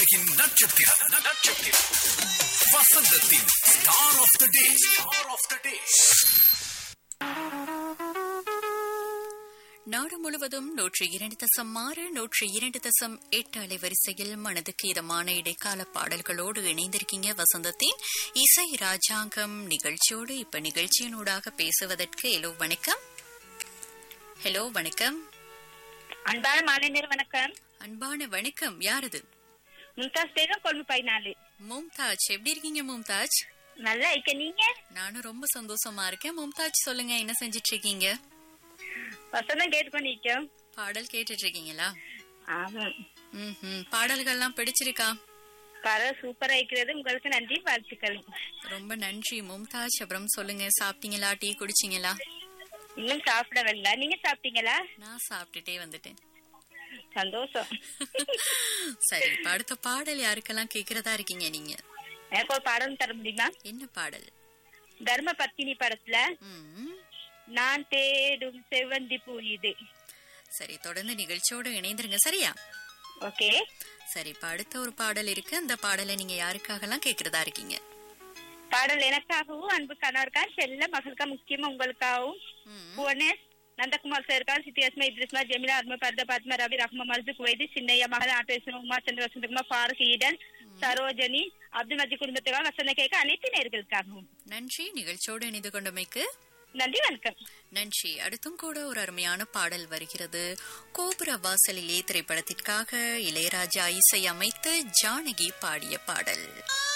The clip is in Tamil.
உலகின் நட்சத்திரம் நட்சத்திரம் வசந்தத்தின் star of the day star of the day நாடு முழுவதும் நூற்றி இரண்டு தசம் ஆறு நூற்றி இரண்டு தசம் எட்டு அலைவரிசையில் மனதுக்கு இதமான இடைக்கால பாடல்களோடு இணைந்திருக்கீங்க வசந்தத்தின் இசை ராஜாங்கம் நிகழ்ச்சியோடு இப்ப நிகழ்ச்சியினூடாக பேசுவதற்கு ஹலோ வணக்கம் ஹலோ வணக்கம் அன்பான மாலை நேரம் வணக்கம் அன்பான வணக்கம் யாரது மும்தாஸ் பேகம் கொண்டு பதினாலு மும்தாஜ் எப்படி இருக்கீங்க மும்தாஜ் நல்லா இருக்க நீங்க நானும் ரொம்ப சந்தோஷமா இருக்கேன் மும்தாஜ் சொல்லுங்க என்ன செஞ்சிட்டு இருக்கீங்க வசந்தம் கேட்டுக்கொண்டு இருக்கோம் பாடல் கேட்டுட்டு இருக்கீங்களா ஆமாம் ம் பாடல்கள்லாம் பிடிச்சிருக்கா பர சூப்பரா இருக்கிறது உங்களுக்கு நன்றி வாழ்த்துக்கள் ரொம்ப நன்றி மும்தாஜ் அப்புறம் சொல்லுங்க சாப்பிட்டீங்களா டீ குடிச்சீங்களா இன்னும் சாப்பிடவில்லை நீங்க சாப்பிட்டீங்களா நான் சாப்பிட்டுட்டே வந்துட்டேன் சந்தோஷம் சரி இப்ப அடுத்த பாடல் யாருக்கெல்லாம் கேக்குறதா இருக்கீங்க நீங்க எனக்கு ஒரு பாடம் தர முடியுமா என்ன பாடல் தர்ம பத்தினி படத்துல ம், நான் தேடும் செவ்வந்தி பூ இது சரி தொடர்ந்து நிகழ்ச்சியோட இணைந்துருங்க சரியா ஓகே சரி இப்ப அடுத்த ஒரு பாடல் இருக்கு அந்த பாடலை நீங்க யாருக்காகலாம் கேக்குறதா இருக்கீங்க பாடல் எனக்காகவும் அன்பு கணவருக்கா செல்ல மகளுக்கா முக்கியமா உங்களுக்காகவும் ம், புவனேஷ் நந்தகுமார் சேர்கான் சித்தியாஸ்மா இத்ரிஸ்மா ஜெமிலா அர்மா பர்த பாத்மா ரவி ரஹ்மா மர்து குவைதி சின்னையா மகள் ஆட்டேஸ்வரம் உமா சந்திர வசந்தகுமார் ஃபாரூக் ஈடன் சரோஜனி அப்துல் மஜி குடும்பத்துக்காக வசந்த கேட்க அனைத்து நேர்களுக்காகவும் நன்றி நிகழ்ச்சியோடு இணைந்து கொண்டமைக்கு நன்றி வணக்கம் நன்றி அடுத்தும் கூட ஒரு அருமையான பாடல் வருகிறது கோபுர வாசலிலே திரைப்படத்திற்காக இளையராஜா இசை அமைத்து ஜானகி பாடிய பாடல்